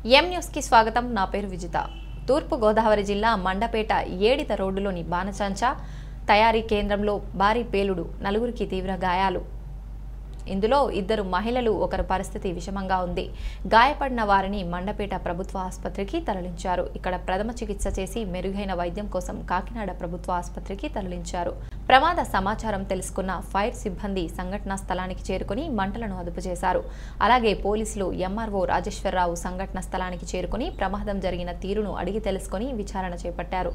ఎం న్యూస్కి స్వాగతం నా పేరు విజిత తూర్పు గోదావరి జిల్లా మండపేట ఏడిత రోడ్డులోని బాణచాంచ తయారీ కేంద్రంలో భారీ పేలుడు నలుగురికి తీవ్ర గాయాలు ఇందులో ఇద్దరు మహిళలు ఒకరి పరిస్థితి విషమంగా ఉంది గాయపడిన వారిని మండపేట ప్రభుత్వ ఆసుపత్రికి తరలించారు ఇక్కడ ప్రథమ చికిత్స చేసి మెరుగైన వైద్యం కోసం కాకినాడ ప్రభుత్వ ఆసుపత్రికి తరలించారు ప్రమాద సమాచారం తెలుసుకున్న ఫైర్ సిబ్బంది సంఘటనా స్థలానికి చేరుకుని మంటలను అదుపు చేశారు అలాగే పోలీసులు ఎంఆర్ఓ రాజేశ్వరరావు సంఘటన స్థలానికి చేరుకుని ప్రమాదం జరిగిన తీరును అడిగి తెలుసుకుని విచారణ చేపట్టారు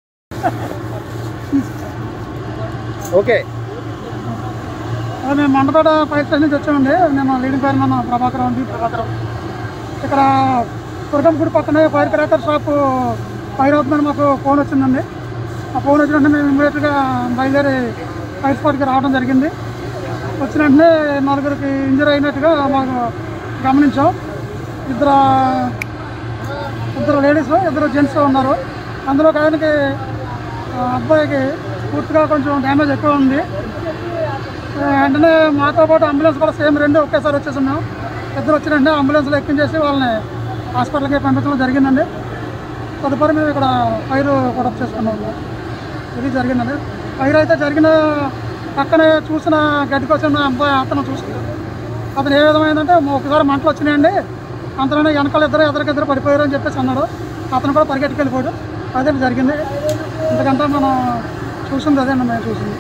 ఓకే అదే మేము మండపేట ఫైర్ స్టేషన్ నుంచి వచ్చామండి నేను లీడింగ్ ఫైర్ మన ప్రభాకర్ ఉంది ప్రభాకర్ ఇక్కడ దుర్గం గుడి పక్కనే ఫైర్ క్రాకర్ షాప్ ఫైర్ అవుతుందని మాకు ఫోన్ వచ్చిందండి ఆ ఫోన్ వచ్చిన వెంటనే మేము ఇమీడియట్గా బయలుదేరి ఫైర్ స్పాట్కి రావడం జరిగింది వచ్చిన వెంటనే నలుగురికి ఇంజరీ అయినట్టుగా మాకు గమనించాం ఇద్దరు ఇద్దరు లేడీస్ ఇద్దరు జెంట్స్ ఉన్నారు అందులో ఒక ఆయనకి ఆ, అబ్బాయికి పూర్తిగా కొంచెం డ్యామేజ్ ఎక్కువ ఉంది వెంటనే మాతో పాటు అంబులెన్స్ కూడా సేమ్ రెండు ఒకేసారి వచ్చేసాం మేము ఇద్దరు వచ్చినంటే అంబులెన్స్లో ఎక్కించేసి వాళ్ళని హాస్పిటల్కి పంపించడం జరిగిందండి తదుపరి మేము ఇక్కడ ఫైర్ కూడా చేసుకున్నాం ఇది జరిగిందండి ఫైర్ అయితే జరిగిన పక్కనే చూసిన గడ్డికి వచ్చిన అబ్బాయి అతను చూసుకున్నాడు అతను ఏ విధమైందంటే ఒకసారి మంటలు వచ్చినాయండి అంతలోనే వెనకాల ఇద్దరు ఎదురుకిద్దరు పడిపోయారు అని చెప్పేసి అన్నాడు అతను కూడా పరిగెట్టుకెళ్ళిపోయాడు అదే జరిగింది ఎందుకంటే మనం చూసింది అదేండి మేము చూసింది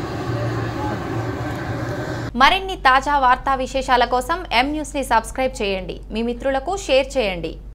మరిన్ని తాజా వార్తా విశేషాల కోసం ఎం న్యూస్ని సబ్స్క్రైబ్ చేయండి మీ మిత్రులకు షేర్ చేయండి